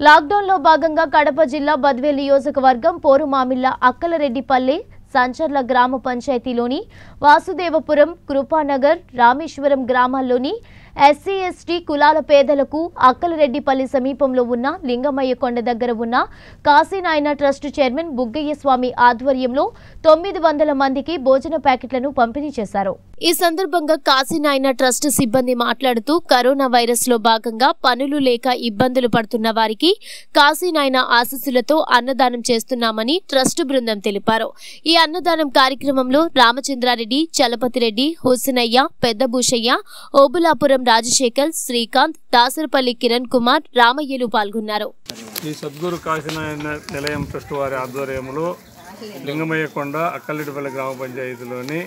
లాక్డౌన్లో భాగంగా కడప జిల్లా బద్వేల్ నియోజకవర్గం పోరుమామిళ్ల అక్కలరెడ్డిపల్లె సంచర్ల గ్రామ పంచాయతీలోని వాసుదేవపురం కృపానగర్ రామేశ్వరం గ్రామాల్లోని ఎస్సీ ఎస్టీ కులాల పేదలకు అక్కలరెడ్డిపల్లి సమీపంలో ఉన్న లింగమయ్య కొండ దగ్గర ఉన్న కాశీనాయన ట్రస్ట్ చైర్మన్ బుగ్గయ్య స్వామి ఆధ్వర్యంలో తొమ్మిది వందల మందికి భోజన ప్యాకెట్లను పంపిణీ చేశారు ఈ సందర్భంగా కాశీనాయన ట్రస్ట్ సిబ్బంది మాట్లాడుతూ కరోనా వైరస్ లో భాగంగా పనులు లేక ఇబ్బందులు పడుతున్న వారికి కాశీనాయన ఆశీస్సులతో అన్నదానం చేస్తున్నామని ట్రస్ట్ బృందం తెలిపారు ఈ అన్నదానం కార్యక్రమంలో రామచంద్రారెడ్డి చలపతిరెడ్డి హుస్నయ్య పెద్దభూషయ్య ఓబులాపురం రాజశేఖర్ శ్రీకాంత్ దాసరపల్లి కిరణ్ కుమార్ రామయ్యలు పాల్గొన్నారు ఈ సద్గురు కాశీనారాయణ నిలయం ట్రస్ట్ వారి ఆధ్వర్యంలో లింగమయ్య కొండ అక్కల్లిడిపల్లి గ్రామ పంచాయతీలోని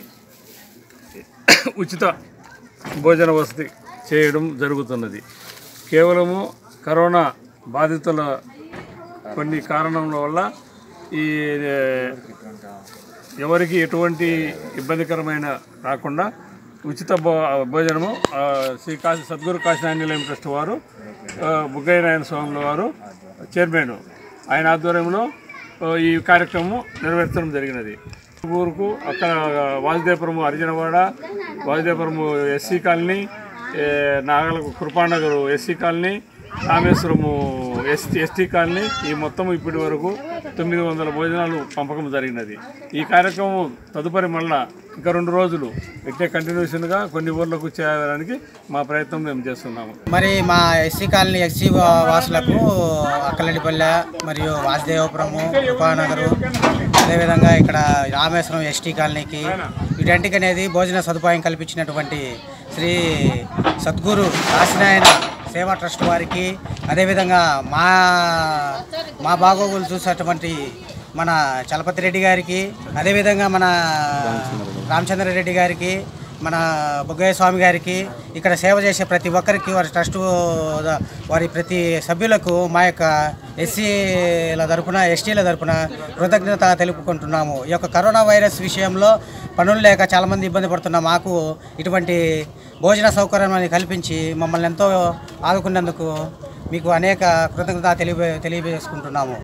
ఉచిత భోజన వసతి చేయడం జరుగుతున్నది కేవలము కరోనా బాధితుల కొన్ని కారణముల వల్ల ఈ ఏ, ఎవరికి ఎటువంటి ఇబ్బందికరమైన రాకుండా ఉచిత భో భోజనము ఆ, శ్రీ కాశీ సద్గురు కాశీనారాయణ నిలయం ట్రస్ట్ వారు ఆ, బుగ్గయ్య నారాయణ స్వాముల వారు చైర్మన్ ఆయన ఆధ్వర్యంలో ఆ, ఈ కార్యక్రమం నెరవేర్చడం జరిగినది ఊరుకు అక్కడ వాసుదేపురము హరిజనవాడ వాసుదేపురము ఎస్సీ కాలనీ ఏ, నాగల Krupanagar SC colony Rameswaram ST ST colony ఈ మొత్తం ఇప్పటి వరకు తొమ్మిది వందల భోజనాలు పంపకం జరిగినది ఈ కార్యక్రమం తదుపరి మళ్ళా ఇంకా రెండు రోజులు ఇట్టే కంటిన్యూషన్గా కొన్ని ఊర్లకు చేయడానికి మా ప్రయత్నం మేము చేస్తున్నాము మరి మా ఎస్సీ కాలనీ ఎస్సీ వాసులకు అక్కలడిపల్లె మరియు వాసుదేవపురము కృపానగరు అదేవిధంగా ఇక్కడ రామేశ్వరం ఎస్టీ కాలనీకి వీటంటికి అనేది భోజన సదుపాయం కల్పించినటువంటి శ్రీ సద్గురు కాశీనాయన సేవా ట్రస్ట్ వారికి అదేవిధంగా మా మా బాగోగులు చూసేటువంటి మన చలపతి రెడ్డి గారికి అదేవిధంగా మన రామచంద్రారెడ్డి గారికి మన బుగ్గయ్య స్వామి గారికి ఇక్కడ సేవ చేసే ప్రతి ఒక్కరికి వారి ట్రస్ట్ వారి ప్రతి సభ్యులకు మా యొక్క ఎస్సీల తరపున ఎస్టీల తరపున కృతజ్ఞత తెలుపుకుంటున్నాము ఈ యొక్క కరోనా వైరస్ విషయంలో పనులు లేక చాలామంది ఇబ్బంది పడుతున్న మాకు ఇటువంటి భోజన సౌకర్యం అనేది కల్పించి మమ్మల్ని ఎంతో ఆదుకున్నందుకు మీకు అనేక కృతజ్ఞత తెలియ తెలియజేసుకుంటున్నాము